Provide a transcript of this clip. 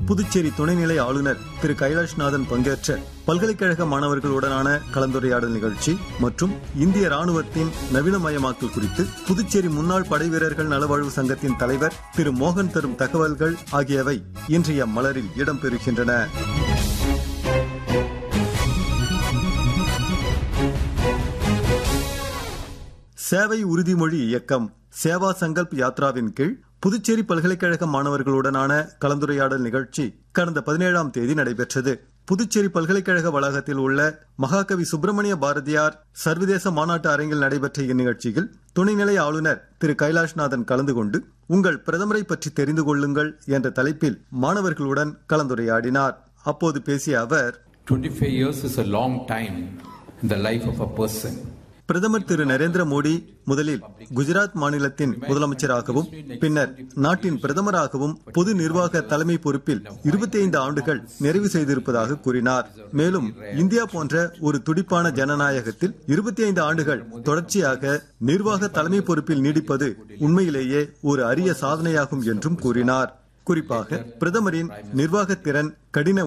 புதுச்சேரி துணைநிலை ஆளுநர் திரு கைலாஷ்நாதன் பங்கேற்ற பல்கலைக்கழக மாணவர்களுடனான கலந்துரையாடல் நிகழ்ச்சி மற்றும் இந்திய ராணுவத்தின் நவீனமயமாக்கல் குறித்து புதுச்சேரி முன்னாள் படைவீரர்கள் நலவாழ்வு சங்கத்தின் தலைவர் திரு மோகன் தரும் தகவல்கள் ஆகியவை இன்றைய மலரில் இடம்பெறுகின்றன சேவை உறுதிமொழி இயக்கம் சேவா சங்கல்ப் யாத்ராவின் கீழ் புதுச்சேரி பல்கலைக்கழக மாணவர்களுடனான கலந்துரையாடல் நிகழ்ச்சி கடந்த பதினேழாம் தேதி நடைபெற்றது புதுச்சேரி பல்கலைக்கழக வளாகத்தில் உள்ள மகாகவி சுப்பிரமணிய பாரதியார் சர்வதேச மாநாட்டு அரங்கில் நடைபெற்ற இந்நிகழ்ச்சியில் துணைநிலை ஆளுநர் திரு கைலாஷ்நாதன் கலந்து கொண்டு உங்கள் பிரதமரை பற்றி தெரிந்து கொள்ளுங்கள் என்ற தலைப்பில் மாணவர்களுடன் கலந்துரையாடினார் அப்போது பேசிய அவர் 25 years is a long time in the life of a person. பிரதமர் திரு நரேந்திர மோடி முதலில் குஜராத் மாநிலத்தின் முதலமைச்சராகவும் பின்னர் நாட்டின் பிரதமராகவும் பொது நிர்வாக தலைமை பொறுப்பில் 25 ஆண்டுகள் நிறைவு செய்திருப்பதாக கூறினார் மேலும் இந்தியா போன்ற ஒரு துடிப்பான ஜனநாயகத்தில் 25 ஆண்டுகள் தொடர்ச்சியாக நிர்வாக தலைமை பொறுப்பில் நீடிப்பது உண்மையிலேயே ஒரு அரிய சாதனையாகும் என்றும் கூறினார் குறிப்பாக பிரதமரின் நிர்வாகத்திறன் கடின